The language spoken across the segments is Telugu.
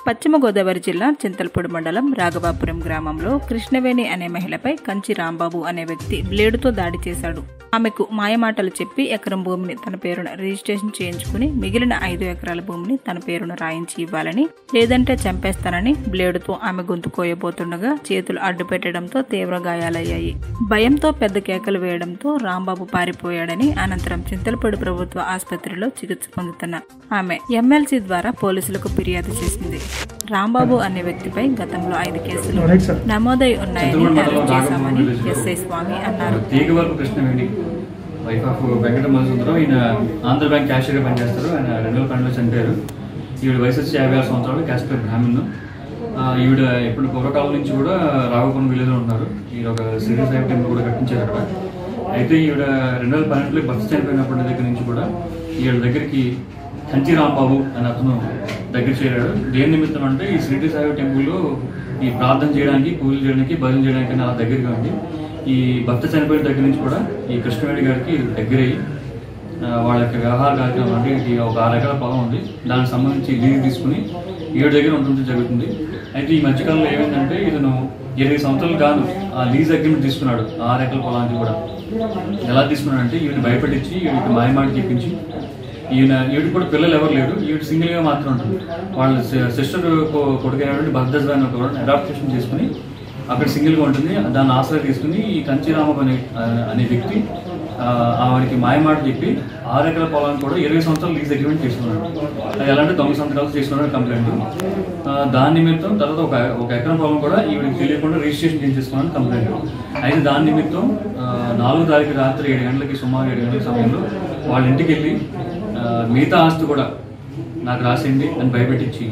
పశ్చిమ గోదావరి జిల్లా చింతలపూడి మండలం రాఘవాపురం గ్రామంలో కృష్ణవేణి అనే మహిళపై కంచి రాంబాబు అనే వ్యక్తి బ్లేడుతో దాడి చేశాడు ఆమెకు మాయమాటలు చెప్పి ఎకరం భూమిని తన పేరున రిజిస్ట్రేషన్ చేయించుకుని మిగిలిన ఐదు ఎకరాల భూమిని తన పేరున రాయించి ఇవ్వాలని లేదంటే చంపేస్తానని బ్లేడుతో ఆమె గొంతు కోయబోతుండగా చేతులు అడ్డు పెట్టడంతో తీవ్ర గాయాలయ్యాయి భయంతో పెద్ద కేకలు వేయడంతో రాంబాబు పారిపోయాడని అనంతరం చింతలపూడి ప్రభుత్వ ఆసుపత్రిలో చికిత్స పొందుతున్న ఆమె ఎమ్మెల్సీ ద్వారా పోలీసులకు ఫిర్యాదు చేసింది రాంబాబు అనే వ్యక్తిపై గతంలో ఐదు కేసులు నమోదై ఉన్నాయని అరెస్ట్ చేశామని ఎస్ఐ స్వామి అన్నారు తీగవరపు కృష్ణవేణి వైఫ్ ఆఫ్ వెంకట మధుసూదరం ఈయన ఆంధ్ర బ్యాంక్ క్యాషియర్గా పనిచేస్తారు ఆయన రెండు వేల పన్నెండులో చనిపోయారు ఈవిడ వయసు వచ్చి యాభై ఆరు సంవత్సరాలు క్యాస్ట్ బ్రాహ్మణ్ ఈవిడ ఇప్పుడు పూర్వకాలం నుంచి కూడా రాఘవపురం విలేజ్లో ఉన్నారు ఈవిడ ఒక సీరియస్ సాయి టెంపుల్ కూడా కట్టించారు అక్కడ అయితే ఈవిడ రెండు వేల పన్నెండులో బస్సు చనిపోయినప్పటి దగ్గర నుంచి కూడా ఈవిడ దగ్గరికి కంచి రాంబాబు అని అతను దగ్గర చేరాడు దేని నిమిత్తం అంటే ఈ శ్రీటి సాయి టెంపుల్లో ఈ ప్రార్థన చేయడానికి పూజలు చేయడానికి భజన చేయడానికి అలా దగ్గరగా ఉంది ఈ భక్త చనిపోయిన దగ్గర నుంచి కూడా ఈ కృష్ణవేణి గారికి దగ్గరయ్యి ఆ, వాళ్ళ యొక్క వ్యవహార కార్యక్రమం అంటే ఇది ఒక ఆరు ఎకరాల పొలం ఉంది దానికి సంబంధించి లీజ్ తీసుకుని ఏడు దగ్గర ఉంటుంది జరుగుతుంది అయితే ఈ మధ్యకాలంలో ఏమైందంటే ఇతను ఇరవై సంవత్సరాలు కాదు ఆ లీజ్ అగ్రిమెంట్ తీసుకున్నాడు ఆ ఆరు ఎకరాల పొలానికి కూడా ఎలా తీసుకున్నాడంటే ఈవిడ భయపడించి ఈవిడికి మాయమాట చెప్పించి ఈయన ఈవిడ కూడా పిల్లలు ఎవరు లేరు ఈవిడ సింగిల్ గా మాత్రం ఉంటుంది వాళ్ళ సిస్టర్ కొడుకైనటువంటి భద్రజ్ అని ఒక అడాప్టేషన్ చేసుకుని అక్కడ సింగిల్ గా ఉంటుంది దాన్ని ఆశ్రయ తీసుకుని ఈ కంచిరామపు అనే అనే వ్యక్తి ఆ, ఆవిడకి మాయమాట చెప్పి ఆరు ఎకరాల పొలాన్ని కూడా ఇరవై సంవత్సరాలు లీజ్ అగ్రిమెంట్ చేసుకున్నాడు అది ఎలా అంటే తొమ్మిది సంవత్సరాలు చేసుకున్నాడు కంప్లైంట్ ఆ, దాని నిమిత్తం తర్వాత ఒక ఒక ఎకరం పొలం కూడా ఈవిడికి తెలియకుండా రిజిస్ట్రేషన్ చేయించేసుకున్నాను కంప్లైంట్ అయితే దాని నిమిత్తం ఆ, నాలుగో తారీఖు రాత్రి ఏడు గంటలకి సుమారు ఏడు గంటల సమయంలో వాళ్ళ ఇంటికి వెళ్ళి ఆ, మిగతా ఆస్తి కూడా నాకు రాసేయండి అని భయపెట్టించి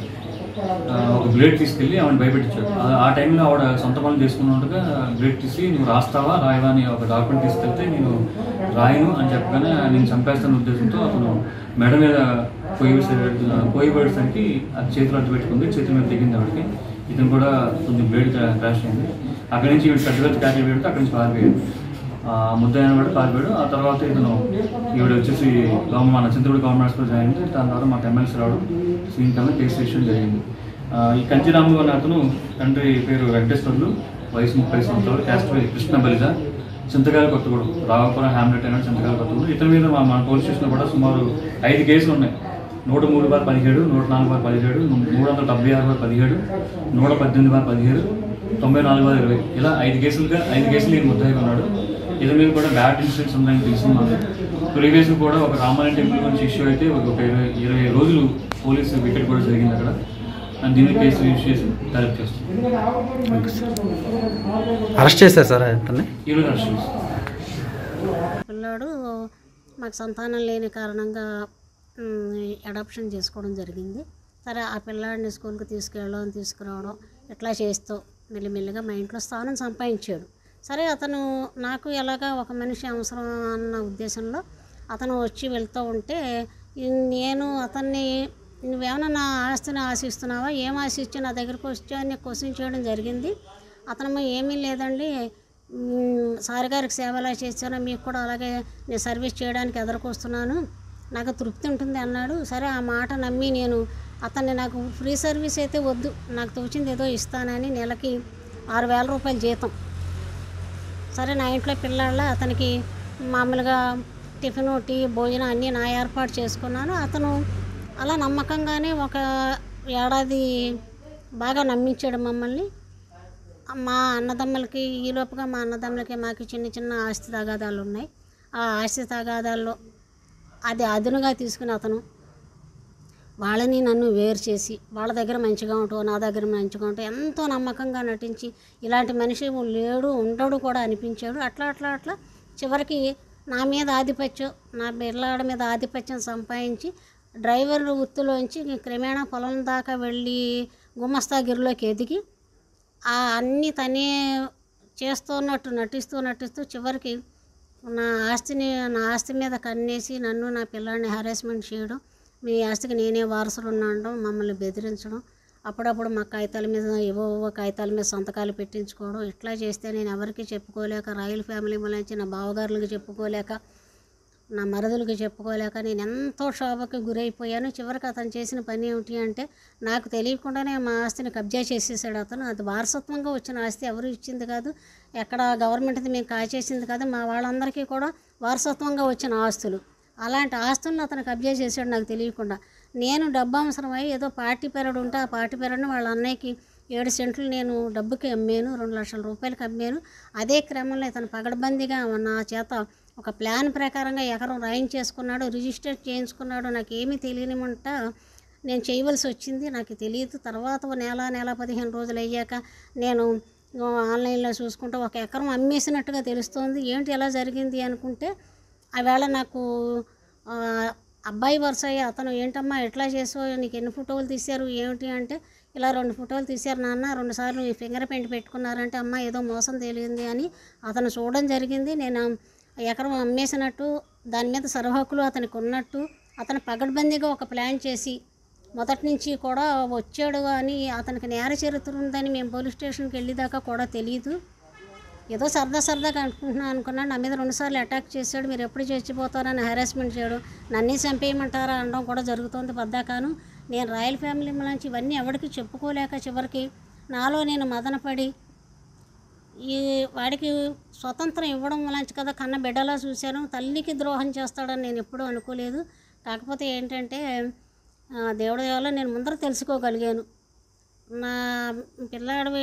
ఆ, ఒక బ్లేడ్ తీసుకెళ్ళి ఆవిడ భయపెట్టించాడు ఆ- ఆ టైంలో ఆవిడ సొంత పనులు చేసుకున్నట్టుగా బ్లేడ్ తీసి నువ్వు రాస్తావా రాయవా అని ఒక డాక్యుమెంట్ తీసుకెళ్తే నేను రాయను అని చెప్పగానే నేను చంపేస్తాను ఉద్దేశంతో అతను మెడ మీద పొయ్యి పోయిపడేసరికి అది చేతులు అడ్డు పెట్టుకుంది చేతుల మీద తెగింది ఆవిడకి ఇతను కూడా కొంచెం బ్లేడ్ క్రాష్ అయింది అక్కడి నుంచి ఈవిడ పెద్ద పెద్ద క్యాటరీ పెడితే అక్కడి నుంచి పారిపోయాడు ఆ ముద్దైన కూడా పారిపోయాడు ఆ తర్వాత ఇతను ఈవిడ వచ్చేసి గవర్నమెంట్ మన చింతపూడి గవర్నమెంట్ హాస్పిటల్ జాయిన్ అయింది దాని ద్వారా మాకు ఎమ్మెల్సీ రావడం సీన్ కన్నా కేసు రిజిస్ట్రేషన్ జరిగింది ఆ, ఈ కంచిరాము అనే అతను తండ్రి పేరు వెంకటేశ్వర్లు వయసు ముప్పై సంవత్సరాలు క్యాస్ట్ పేరు కృష్ణ బలిజ చింతకాయల కొత్తగూడెం రాఘపురం హ్యామ్లెట్ అయినా చింతకాయల కొత్తగూడెం ఇతని మీద మా మన పోలీస్ స్టేషన్లో కూడా సుమారు ఐదు కేసులు ఉన్నాయి నూట మూడు బార్ పదిహేడు నూట నాలుగు బార్ పదిహేడు మూడు వందల డెబ్బై ఆరు బార్ పదిహేడు నూట పద్దెనిమిది బార్ పదిహేడు తొంభై నాలుగు బార్ ఇరవై ఇలా ఐదు కేసులుగా ఐదు కేసులు నేను ముద్దాయి ఉన్నాడు ఇతని మీద కూడా బ్యాడ్ ఇన్సిడెంట్స్ ఉన్నాయని తెలిసింది ప్రీవియస్ కూడా ఒక రామాలయం టెంపుల్ గురించి ఇష్యూ అయితే ఒక ఒక ఇరవై ఇరవై రోజులు పోలీసు వికెట్ కూడా జరిగింది అక్కడ అండ్ దీన్ని కేసు రిజిస్టర్ చేసి డైరెక్ట్ చేస్తాం అరెస్ట్ చేశారు సార్ అతన్ని ఈరోజు అరెస్ట్ చేస్తాం పిల్లాడు మాకు సంతానం లేని కారణంగా అడాప్షన్ చేసుకోవడం జరిగింది సరే ఆ పిల్లాడిని స్కూల్కి తీసుకెళ్ళడం తీసుకురావడం ఇట్లా చేస్తూ మెల్లిమెల్లిగా మా ఇంట్లో స్థానం సంపాదించాడు సరే అతను నాకు ఎలాగా ఒక మనిషి అవసరం అన్న ఉద్దేశంలో అతను వచ్చి వెళ్తూ ఉంటే ఈ- నేను అతన్ని నువ్వేమైనా నా ఆస్తిని ఆశిస్తున్నావా ఏం ఆశించి నా దగ్గరకు వచ్చి అని క్వశ్చన్ చేయడం జరిగింది అతను ఏమీ లేదండి మ్మ్, సార్ గారికి సేవ ఎలా చేశానో మీకు కూడా అలాగే నేను సర్వీస్ చేయడానికి ఎదురుకొస్తున్నాను నాకు తృప్తి ఉంటుంది అన్నాడు సరే ఆ మాట నమ్మి నేను అతన్ని నాకు ఫ్రీ సర్వీస్ అయితే వద్దు నాకు తోచింది ఏదో ఇస్తానని నెలకి ఆరు వేల రూపాయలు జీతం సరే నా ఇంట్లో పిల్లాళ్ళ అతనికి మామూలుగా టిఫిన్ టీ భోజనం అన్నీ నా ఏర్పాటు చేసుకున్నాను అతను అలా నమ్మకంగానే ఒక ఏడాది బాగా నమ్మించాడు మమ్మల్ని మా అన్నదమ్ములకి ఈలోపుగా మా అన్నదమ్ములకి మాకు చిన్న చిన్న ఆస్తి తగాదాలు ఉన్నాయి ఆ ఆస్తి తగాదాల్లో అది అదునుగా తీసుకుని అతను వాళ్ళని నన్ను వేరు చేసి వాళ్ళ దగ్గర మంచిగా ఉంటావు నా దగ్గర మంచిగా ఉంటావు ఎంతో నమ్మకంగా నటించి ఇలాంటి మనిషి లేడు ఉండడు కూడా అనిపించాడు అట్లా అట్లా అట్లా చివరికి నా మీద ఆధిపత్యం నా బిర్లాడ మీద ఆధిపత్యం సంపాదించి డ్రైవర్ వృత్తిలోంచి క్రమేణా పొలం దాకా వెళ్ళి గుమస్తాగిరిలోకి ఎదిగి ఆ అన్నీ తనే చేస్తున్నట్టు నటిస్తూ నటిస్తూ చివరికి నా ఆస్తిని నా ఆస్తి మీద కన్నేసి నన్ను నా పిల్లాడిని హరాస్మెంట్ చేయడం మీ ఆస్తికి నేనే వారసులు ఉన్నాడడం మమ్మల్ని బెదిరించడం అప్పుడప్పుడు మా కాగితాల మీద ఏవో ఏవో కాగితాల మీద సంతకాలు పెట్టించుకోవడం ఇట్లా చేస్తే నేను ఎవరికి చెప్పుకోలేక రాయల్ ఫ్యామిలీ నుంచి నా బావగారులకు చెప్పుకోలేక నా మరదలకు చెప్పుకోలేక నేను ఎంతో శోభకి గురైపోయాను చివరికి అతను చేసిన పని ఏమిటి అంటే నాకు తెలియకుండానే మా ఆస్తిని కబ్జా చేసేసాడు అతను అది వారసత్వంగా వచ్చిన ఆస్తి ఎవరు ఇచ్చింది కాదు ఎక్కడ గవర్నమెంట్ది మేము కాచేసింది కాదు మా వాళ్ళందరికీ కూడా వారసత్వంగా వచ్చిన ఆస్తులు అలాంటి ఆస్తులను అతను కబ్జా చేశాడు నాకు తెలియకుండా నేను డబ్బు అవసరమై ఏదో పార్టీ పెరడు ఉంటే ఆ పార్టీ పెరడుని వాళ్ళ అన్నయ్యకి ఏడు సెంట్లు నేను డబ్బుకి అమ్మాను రెండు లక్షల రూపాయలకి అమ్మాను అదే క్రమంలో ఇతను పగడబందీగా నా చేత ఒక ప్లాన్ ప్రకారంగా ఎకరం రాయించేసుకున్నాడు రిజిస్టర్ చేయించుకున్నాడు నాకు ఏమీ తెలియనిమంట నేను చేయవలసి వచ్చింది నాకు తెలియదు తర్వాత ఓ నెల నెల పదిహేను రోజులు అయ్యాక నేను ఆ, ఆన్లైన్లో చూసుకుంటే ఒక ఎకరం అమ్మేసినట్టుగా తెలుస్తోంది ఏంటి ఎలా జరిగింది అనుకుంటే ఆవేళ నాకు ఆ, అబ్బాయి వరుస అయ్యి అతను ఏంటమ్మా ఎట్లా చేసావు నీకు ఎన్ని ఫోటోలు తీశారు ఏమిటి అంటే ఇలా రెండు ఫోటోలు తీశారు నాన్న రెండు సార్లు మీ ఫింగర్ ప్రింట్ పెట్టుకున్నారంటే అమ్మ ఏదో మోసం తేలింది అని అతను చూడడం జరిగింది నేను ఆ ఎకరం అమ్మేసినట్టు దాని మీద సర్వహక్కులు అతనికి ఉన్నట్టు అతను పగడ్బందీగా ఒక ప్లాన్ చేసి మొదటి నుంచి కూడా వచ్చాడు అని అతనికి నేర చరిత్ర ఉందని మేము పోలీస్ స్టేషన్కి వెళ్ళేదాకా కూడా తెలియదు ఏదో సరదా సరదాగా అనుకుంటున్నాను అనుకున్నాను నా మీద రెండుసార్లు అటాక్ చేశాడు మీరు ఎప్పుడు చచ్చిపోతారని హెరాస్మెంట్ చేయడం నన్నే చంపేయమంటారా అనడం కూడా జరుగుతుంది పద్దాకాను నేను రాయల్ ఫ్యామిలీ నుంచి ఇవన్నీ ఎవరికి చెప్పుకోలేక చివరికి నాలో నేను మదనపడి ఈ వాడికి స్వతంత్రం ఇవ్వడం వలంచి కదా కన్న బిడ్డలా చూశాను తల్లికి ద్రోహం చేస్తాడని నేను ఎప్పుడూ అనుకోలేదు కాకపోతే ఏంటంటే ఆ, దేవుడి వల్ల నేను ముందర తెలుసుకోగలిగాను నా పిల్లాడివి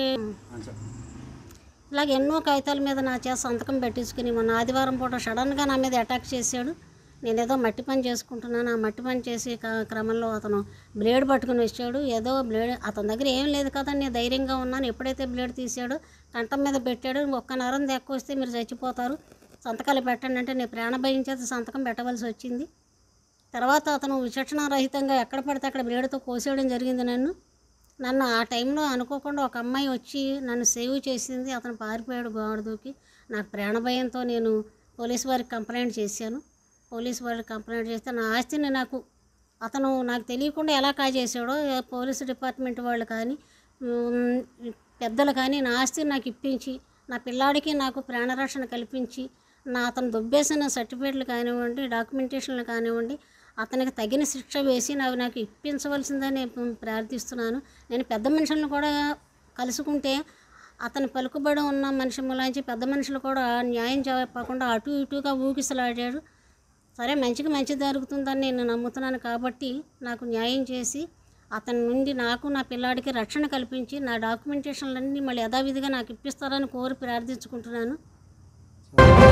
ఇలాగ ఎన్నో కాగితాల మీద నా చేత సంతకం పెట్టించుకుని మొన్న ఆదివారం పూట సడన్గా నా మీద అటాక్ చేశాడు నేను ఏదో మట్టి పని చేసుకుంటున్నాను ఆ మట్టి పని చేసే క- క్రమంలో అతను బ్లేడ్ పట్టుకుని వచ్చాడు ఏదో బ్లేడ్ అతని దగ్గర ఏం లేదు కదా నేను ధైర్యంగా ఉన్నాను ఎప్పుడైతే బ్లేడ్ తీసాడో కంఠం మీద పెట్టాడు ఒక్క నరం దెక్క వస్తే మీరు చచ్చిపోతారు సంతకాలు పెట్టండి అంటే నేను ప్రాణ భయం చేత సంతకం పెట్టవలసి వచ్చింది తర్వాత అతను విచక్షణారహితంగా ఎక్కడ పడితే అక్కడ బ్లేడ్తో కోసేయడం జరిగింది నన్ను నన్ను ఆ టైంలో అనుకోకుండా ఒక అమ్మాయి వచ్చి నన్ను సేవ్ చేసింది అతను పారిపోయాడు గోడ దూకి నాకు ప్రాణభయంతో నేను పోలీస్ వారికి కంప్లైంట్ చేశాను పోలీస్ వారికి కంప్లైంట్ చేస్తే నా ఆస్తిని నాకు అతను నాకు తెలియకుండా ఎలా కాజేసాడో ఏ పోలీసు డిపార్ట్మెంట్ వాళ్ళు కానీ ఉమ్, పెద్దలు కానీ నా ఆస్తిని నాకు ఇప్పించి నా పిల్లాడికి నాకు ప్రాణరక్షణ కల్పించి నా అతను దొబ్బేసిన సర్టిఫికేట్లు కానివ్వండి డాక్యుమెంటేషన్లు కానివ్వండి అతనికి తగిన శిక్ష వేసి నాకు నాకు ఇప్పించవలసిందని నేను ప్రార్థిస్తున్నాను నేను పెద్ద మనుషులను కూడా కలుసుకుంటే అతని పలుకుబడి ఉన్న మనిషి ములాంచి పెద్ద మనుషులు కూడా న్యాయం చెప్పకుండా అటు ఇటుగా ఊగిసలాడాడు సరే మంచికి మంచి జరుగుతుందని నేను నమ్ముతున్నాను కాబట్టి నాకు న్యాయం చేసి అతని నుండి నాకు నా పిల్లాడికి రక్షణ కల్పించి నా డాక్యుమెంటేషన్లన్నీ మళ్ళీ యథావిధిగా నాకు ఇప్పిస్తారని కోరి ప్రార్థించుకుంటున్నాను